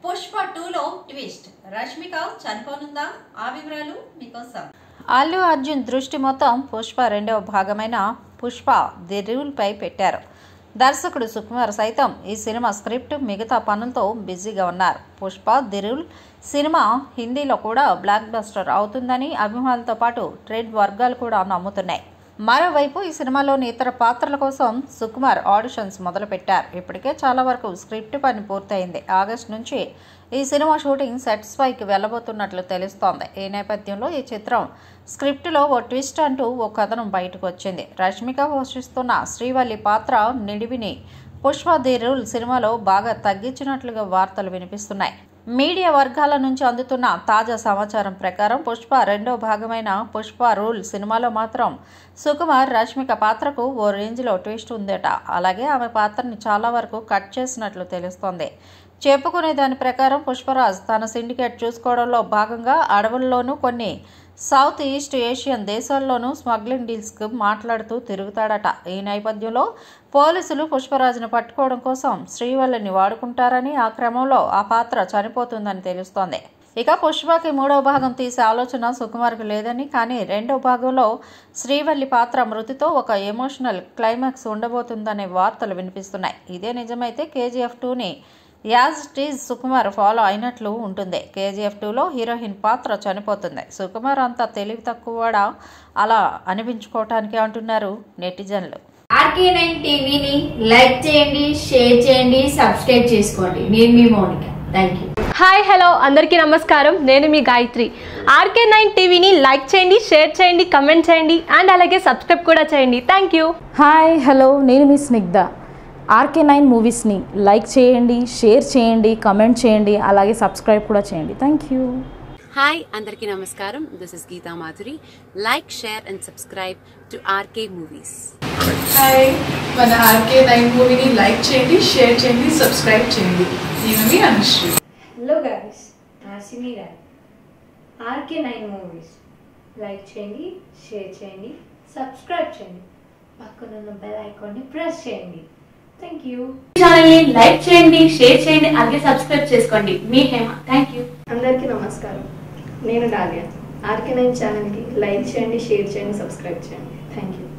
పుష్ప టూలో ట్విస్ట్ రష్మిక చనిపోనుందా ఆ వివరాలు మీకోసం అల్లు అర్జున్ దృష్టి మొత్తం పుష్ప రెండవ భాగమైన పుష్ప ది రూల్పై పెట్టారు దర్శకుడు సుకుమార్ సైతం ఈ సినిమా స్క్రిప్ట్ మిగతా పనులతో బిజీగా ఉన్నారు పుష్ప ది రూల్ సినిమా హిందీలో కూడా బ్లాక్ బస్టర్ అవుతుందని అభిమానులతో పాటు ట్రేడ్ వర్గాలు కూడా నమ్ముతున్నాయి మరోవైపు ఈ సినిమాలోని ఇతర పాత్రల కోసం సుకుమార్ ఆడిషన్స్ మొదలుపెట్టారు ఇప్పటికే చాలా వరకు స్క్రిప్ట్ పని పూర్తయింది ఆగస్టు నుంచి ఈ సినిమా షూటింగ్ సెట్స్ పైకి వెళ్ళబోతున్నట్లు తెలుస్తోంది ఈ నేపథ్యంలో ఈ చిత్రం స్క్రిప్టులో ఓ ట్విస్ట్ అంటూ ఓ కథనం బయటకు వచ్చింది రష్మిక పోషిస్తున్న శ్రీవల్లి పాత్ర నిడివిని పుష్ప ది రూల్ సినిమాలో బాగా తగ్గించినట్లుగా వార్తలు వినిపిస్తున్నాయి మీడియా వర్గాల నుంచి అందుతున్న తాజా సమాచారం ప్రకారం పుష్ప రెండో భాగమైన పుష్ప రూల్ సినిమాలో మాత్రం సుకుమార్ రష్మిక పాత్రకు ఓ రేంజ్లో ట్విస్ట్ ఉందట అలాగే ఆమె పాత్రని చాలా వరకు కట్ చేసినట్లు తెలుస్తోంది చెప్పుకునే దాని ప్రకారం పుష్పరాజ్ తన సిండికేట్ చూసుకోవడంలో భాగంగా అడవుల్లోనూ కొన్ని సౌత్ ఈస్ట్ ఏషియన్ దేశాల్లోనూ స్మగ్లింగ్ డీల్స్కు మాట్లాడుతూ తిరుగుతాడట ఈ నేపథ్యంలో పోలీసులు పుష్పరాజును పట్టుకోవడం కోసం శ్రీవల్లిని వాడుకుంటారని ఆ క్రమంలో ఆ పాత్ర చనిపోతుందని తెలుస్తోంది ఇక పుష్పకి మూడవ భాగం తీసే ఆలోచన సుకుమార్కు లేదని కానీ రెండవ భాగంలో శ్రీవల్లి పాత్ర మృతితో ఒక ఎమోషనల్ క్లైమాక్స్ ఉండబోతుందనే వార్తలు వినిపిస్తున్నాయి ఇదే నిజమైతే కేజీఎఫ్ టూని యాజ్ టీజ్ సుకుమార్ ఫాలో అయినట్లు ఉంటుంది కేజీఎఫ్ టూలో హీరోయిన్ పాత్ర చనిపోతుంది సుకుమార్ అంత తెలివి తక్కువడా అలా అనిపించుకోవటానికి అంటున్నారు నెటిజన్లు ఆర్కే నైన్ టీవీని లైక్ చేయండి షేర్ చేయండి సబ్స్క్రైబ్ చేసుకోండి నేను మీ Mounika thank you hi hello అందరికీ నమస్కారం నేను మీ గాయత్రి ఆర్కే నైన్ టీవీని లైక్ చేయండి షేర్ చేయండి కమెంట్ చేయండి అండ్ అలాగే సబ్స్క్రైబ్ కూడా చేయండి థ్యాంక్ యూ హాయ్ హలో నేను మీ స్నిగ్ధ ఆర్కే నైన్ మూవీస్ని లైక్ చేయండి షేర్ చేయండి కమెంట్ చేయండి అలాగే సబ్స్క్రైబ్ కూడా చేయండి థ్యాంక్ యూ హాయ్ అందరికీ నమస్కారం this is Geetha Madhuri like share and subscribe to RK movies hi మన ఆర్కే నైన్ మూవీని లైక్ చేయండి షేర్ చేయండి సబ్స్క్రైబ్ చేయండి నేను మీ అనుశ్రీ హలో గాయస్ నా Simi garu RK nine movies like చేయండి షేర్ చేయండి సబ్స్క్రైబ్ చేయండి పక్కనున్న బెల్ ఐకాన్ని ప్రెస్ చేయండి థ్యాంక్ యూ ఛానల్ని లైక్ చేయండి షేర్ చేయండి అలాగే సబ్స్క్రైబ్ చేసుకోండి మీ హేమ థ్యాంక్ యూ అందరికీ నమస్కారం నేను డాలియా ఆర్కే నైన్ ఛానల్కి లైక్ చేయండి షేర్ చేయండి సబ్స్క్రైబ్ చేయండి థ్యాంక్ యూ